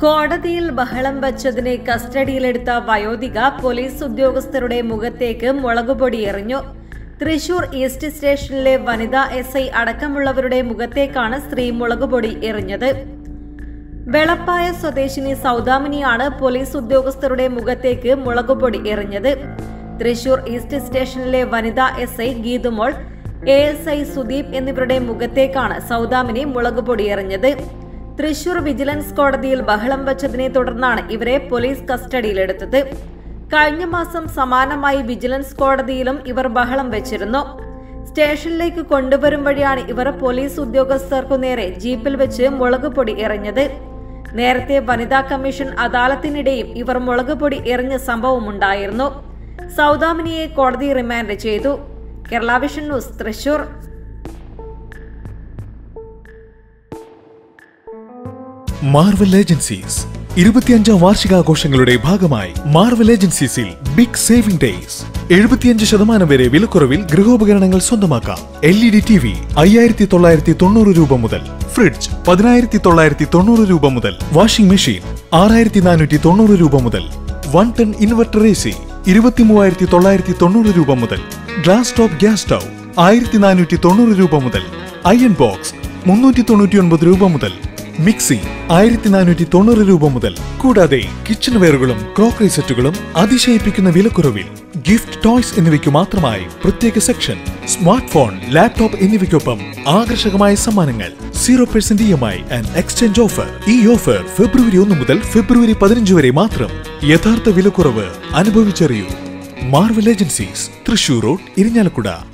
കോടതിയിൽ ബഹളം വച്ചതിനെ കസ്റ്റഡിയിലെടുത്ത വയോധിക പോലീസ് ഉദ്യോഗസ്ഥരുടെ മുഖത്തേക്ക് മുളകുപൊടി എറിഞ്ഞു തൃശൂർ ഈസ്റ്റ് സ്റ്റേഷനിലെ വനിതാ എസ് ഐ അടക്കമുള്ളവരുടെ മുഖത്തേക്കാണ് സ്ത്രീ മുളകുപൊടി എറിഞ്ഞത് വെളപ്പായ സ്വദേശിനി സൗദാമിനിയാണ് പോലീസ് ഉദ്യോഗസ്ഥരുടെ മുഖത്തേക്ക് മുളകുപൊടി എറിഞ്ഞത് തൃശൂർ ഈസ്റ്റ് സ്റ്റേഷനിലെ വനിതാ S I Geethumol A S I Sudeep എന്നിവരുടെ മുഖത്തേക്കാണ് സൗദാമിനി മുളകുപൊടി എറിഞ്ഞത് തൃശൂർ വിജിലൻസ് കോടതിയിൽ ബഹളം വച്ചതിനെ തുടർന്നാണ് ഇവരെ പോലീസ് കസ്റ്റഡിയിലെടുത്തത് കഴിഞ്ഞ മാസം സമാനമായി വിജിലൻസ് കോടതിയിലും ഇവർ ബഹളം വെച്ചിരുന്നു സ്റ്റേഷനിലേക്ക് കൊണ്ടുവരും വഴിയാണ് ഇവർ പോലീസ് ഉദ്യോഗസ്ഥർക്കു നേരെ ജീപ്പിൽ വെച്ച് മുളക് പൊടി എറിഞ്ഞത് നേരത്തെ വനിതാ കമ്മീഷൻ അദാലത്തിനിടെയും ഇവർ മുളക് പൊടി എറിഞ്ഞ സംഭവമുണ്ടായിരുന്നു സൗദാമിനിയെ കോടതി റിമാൻഡ് ചെയ്തു Kerala vision news Thrissur marvel agencies ഇരുപത്തിയഞ്ചാം വാർഷികാഘോഷങ്ങളുടെ ഭാഗമായി മാർവൽ ഏജൻസീസിൽ ബിഗ് സേവിംഗ് ഡേയ്സ് എഴുപത്തിയഞ്ച് ശതമാനം വരെ വിലക്കുറവിൽ ഗൃഹോപകരണങ്ങൾ സ്വന്തമാക്കാം L E D T V അയ്യായിരത്തി തൊള്ളായിരത്തി തൊണ്ണൂറ് രൂപ മുതൽ ഫ്രിഡ്ജ് പതിനായിരത്തി തൊള്ളായിരത്തി തൊണ്ണൂറ് രൂപ മുതൽ വാഷിംഗ് മെഷീൻ ആറായിരത്തി നാനൂറ്റി തൊണ്ണൂറ് രൂപ മുതൽ one ton inverter A C ഇരുപത്തി മൂവായിരത്തി തൊള്ളായിരത്തി തൊണ്ണൂറ് രൂപ മുതൽ ഗ്ലാസ് ടോപ്പ് ഗ്യാസ് സ്റ്റൗ ആയിരത്തി നാനൂറ്റി തൊണ്ണൂറ് രൂപ മുതൽ അയൺ ബോക്സ് മുന്നൂറ്റി തൊണ്ണൂറ്റി ഒൻപത് രൂപ മുതൽ മിക്സി ആയിരത്തി നാനൂറ്റി തൊണ്ണൂറ് രൂപ മുതൽ കൂടാതെ കിച്ചൺ വെയറുകളും ക്രോക്കറി സെറ്റുകളും അതിശയിപ്പിക്കുന്ന വിലക്കുറവിൽ ഗിഫ്റ്റ് ടോയ്സ് എന്നിവയ്ക്ക് മാത്രമായി പ്രത്യേക സെക്ഷൻ സ്മാർട്ട് ഫോൺ ലാപ്ടോപ്പ് എന്നിവയ്ക്കൊപ്പം ആകർഷകമായ സമ്മാനങ്ങൾ zero percent E M I and exchange offer ഈ ഓഫർ ഫെബ്രുവരി ഒന്ന് മുതൽ ഫെബ്രുവരി പതിനഞ്ച് വരെ മാത്രം യഥാർത്ഥ വിലക്കുറവ് അനുഭവിച്ചറിയൂ marvel agencies Thrissur road Irinjalakuda